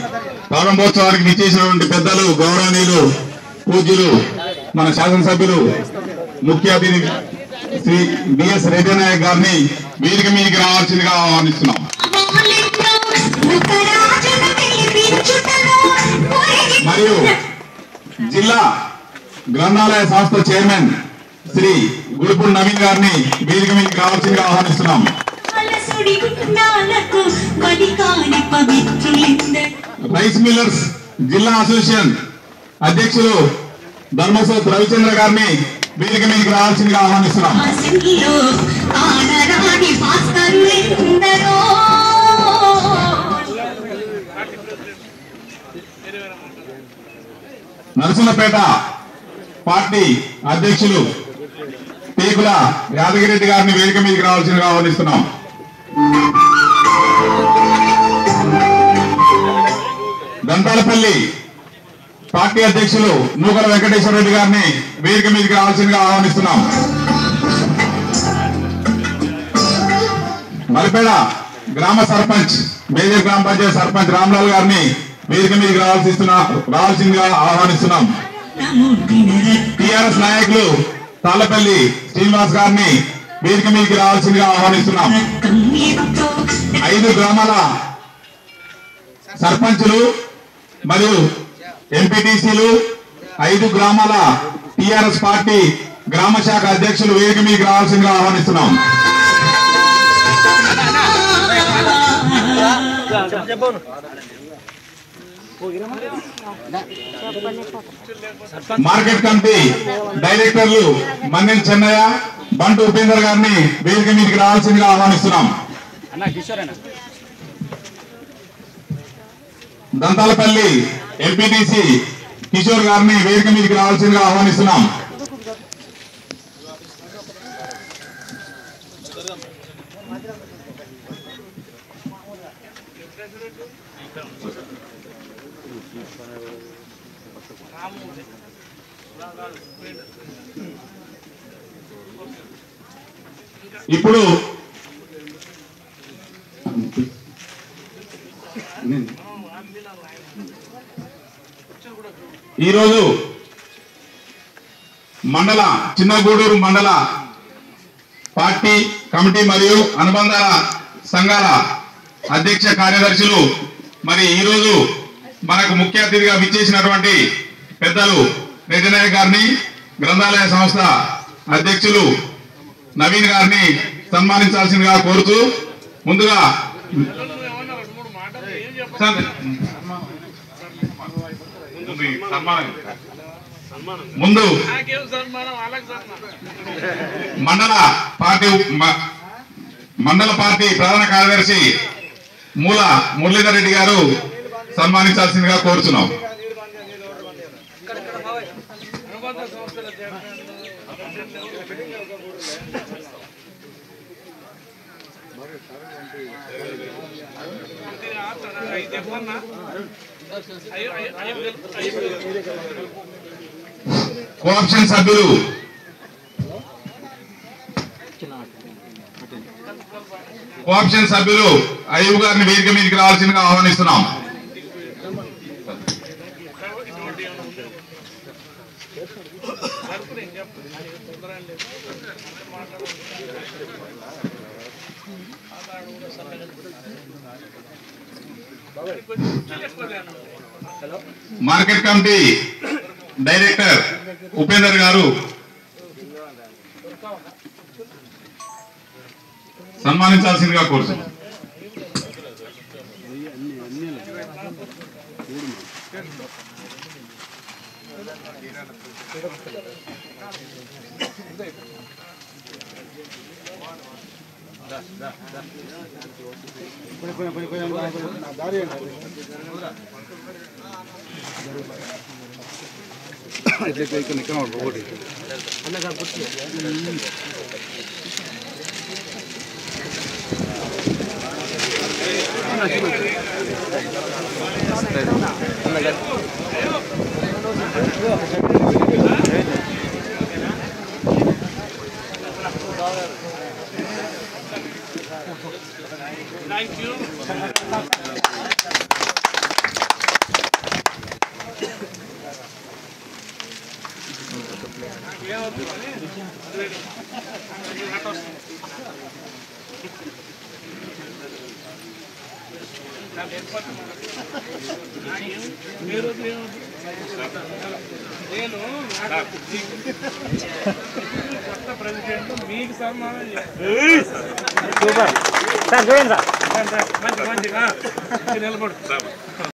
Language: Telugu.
ప్రారంభోత్సవానికి నిచ్చేసినటువంటి పెద్దలు గౌరవనీయులు పూజ్యులు మన శాసనసభ్యులు ముఖ్య అతిథి శ్రీ బిఎస్ రెడ్డి నాయక్ గారిని వేదిక మీదకి రావాల్సిందిగా ఆహ్వానిస్తున్నాం మరియు జిల్లా గ్రంథాలయ సంస్థ చైర్మన్ శ్రీ గురుపూడి నవీన్ గారిని వేదిక మీదకి రావాల్సిందిగా ఆహ్వానిస్తున్నాం రైస్ మిల్లర్స్ జిల్లా అసోసియేషన్ అధ్యక్షులు ధర్మసోత్ రవిచంద్ర గారిని వేదిక మీదకి రావాల్సిందిగా ఆహ్వానిస్తున్నాం ఆనరాని భాస్కరులెందరో నరసింహపేట పార్టీ అధ్యక్షులు టేకుల యాదగిరెడ్డి గారిని వేదిక మీదకి రావాల్సిందిగా ఆహ్వానిస్తున్నాం దంతాలపల్లి పార్టీ అధ్యక్షులు నూకల వెంకటేశ్వర రెడ్డి గారిని వేదిక మీదకి రావాల్సిందిగా ఆహ్వానిస్తున్నాం మలిపేడ గ్రామ సర్పంచ్ మేజర్ గ్రామ పంచాయత్ సర్పంచ్ రామ్లాల్ గారిని వేదిక మీదకి రావాల్సిస్తున్నా రావాల్సిందిగా ఆహ్వానిస్తున్నాం టిఆర్ఎస్ నాయకులు తాళ్లపల్లి శ్రీనివాస్ గారిని వేదిక మీదకి రావాల్సిందిగా ఆహ్వానిస్తున్నాం ఐదు గ్రామాల సర్పంచులు మరియు ఎంపీటీసీలు ఐదు గ్రామాల టిఆర్ఎస్ పార్టీ గ్రామ శాఖ అధ్యక్షులు వేదిక మీదకి రావాల్సిందిగా ఆహ్వానిస్తున్నాం మార్కెట్ కమిటీ డైరెక్టర్లు మన్నెల్ చెన్నయ్య బంటు ఉపేందర్ గారిని వేదిక మీదకి రావాల్సిందిగా ఆహ్వానిస్తున్నాం దంతాలపల్లి ఎంపీటీసీ కిషోర్ గారిని వేదిక మీదకి రావాల్సిందిగా ఆహ్వానిస్తున్నాం ఇప్పుడు ఈరోజు మండల చిన్నగూడూరు మండల పార్టీ కమిటీ మరియు అనుబంధాల సంఘాల అధ్యక్ష కార్యదర్శులు మరి ఈరోజు మనకు ముఖ్య అతిథిగా విచ్చేసినటువంటి పెద్దలు రెడ్డినాయక్ గారిని గ్రంథాలయ సంస్థ అధ్యక్షులు నవీన్ గారిని సన్మానించాల్సిందిగా కోరుతూ ముందుగా సార్, ముందు ఈ సన్మానం. ముందు నాకేం సన్మానం వాళ్ళకి సన్మానం మండల పార్టీ మ- మండల పార్టీ ప్రధాన కార్యదర్శి మూల మురళీధర్ రెడ్డి గారు సన్మానించాల్సిందిగా కోరుచున్నాం అనుబంధ సంస్థల చైర్మన్ ఐదు చెప్పన్నా అయ్యో అయ్యో అయ్యో అయ్యో కోఆప్షన్ సభ్యులు కోఆప్షన్ సభ్యులు అయ్యూబ్ గారిని వేదిక మీదకి రావాల్సిందిగా ఆహ్వానిస్తున్నాం మార్కెట్ కమిటీ డైరెక్టర్ ఉపేందర్ గారు సన్మానించాల్సిందిగా కోరుతున్నాం థ్యాంక్ యూ అవుతుంది కానీ అది అటు వస్తుంది. నాకు ఏర్పాటు నాకేం- మీరు ఏమవుతుంది? నేను నాకు కొత్త ప్రెసిడెంట్ మీకు సన్మానం చేస్తాను సూపర్ సార్ చూడండి సార్ మంచి మంచిగా నిలబడు